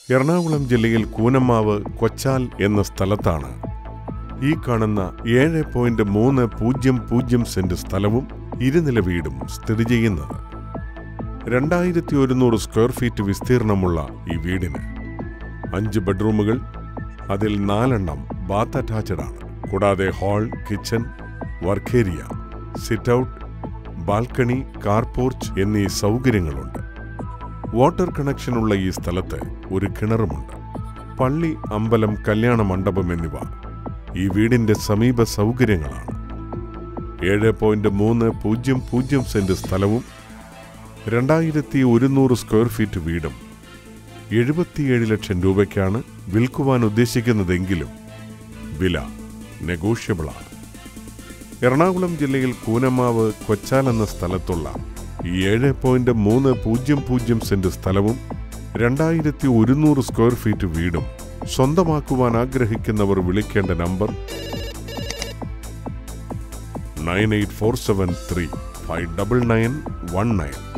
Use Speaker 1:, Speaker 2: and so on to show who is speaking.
Speaker 1: എറണാകുളം ജില്ലയിൽ കൂനമ്മാവ് കൊച്ചാൽ എന്ന സ്ഥലത്താണ് ഈ കാണുന്ന ഏഴ് പോയിന്റ് മൂന്ന് പൂജ്യം പൂജ്യം സെന്റ് സ്ഥലവും ഇരുനില വീടും സ്ഥിതി ചെയ്യുന്നത് രണ്ടായിരത്തി ഒരുന്നൂറ് സ്ക്വയർ ഫീറ്റ് വിസ്തീർണമുള്ള ഈ വീടിന് അഞ്ച് ബെഡ്റൂമുകൾ അതിൽ നാലെണ്ണം ബാത്ത് അറ്റാച്ച്ഡ് ആണ് കൂടാതെ hall kitchen work area sit out balcony car porch എന്നീ സൗകര്യങ്ങളുണ്ട് വാട്ടർ കണക്ഷനുള്ള ഈ സ്ഥലത്ത് ഒരു കിണറുമുണ്ട് പള്ളി അമ്പലം കല്യാണ മണ്ഡപം എന്നിവ ഈ വീടിന്റെ സമീപ സൗകര്യങ്ങളാണ് ഏഴ് പോയിന്റ് മൂന്ന് പൂജ്യം പൂജ്യം സെന്റ് സ്ഥലവും രണ്ടായിരത്തി ഒരുന്നൂറ് സ്ക്വയർ ഫീറ്റ് വീടും എഴുപത്തിയേഴ് ലക്ഷം രൂപയ്ക്കാണ് വിൽക്കുവാൻ ഉദ്ദേശിക്കുന്നതെങ്കിലും വില നെഗോഷ്യബിളാണ് എറണാകുളം ജില്ലയിൽ കൂനമാവ് കൊച്ചാൽ എന്ന സ്ഥലത്തുള്ള ഈ ഏഴ് പോയിന്റ് മൂന്ന് പൂജ്യം പൂജ്യം സെന്റ് സ്ഥലവും രണ്ടായിരത്തി ഒരുന്നൂറ് സ്ക്വയർ ഫീറ്റ് വീടും സ്വന്തമാക്കുവാൻ ആഗ്രഹിക്കുന്നവർ വിളിക്കേണ്ട number nine eight four seven three five double nine one nine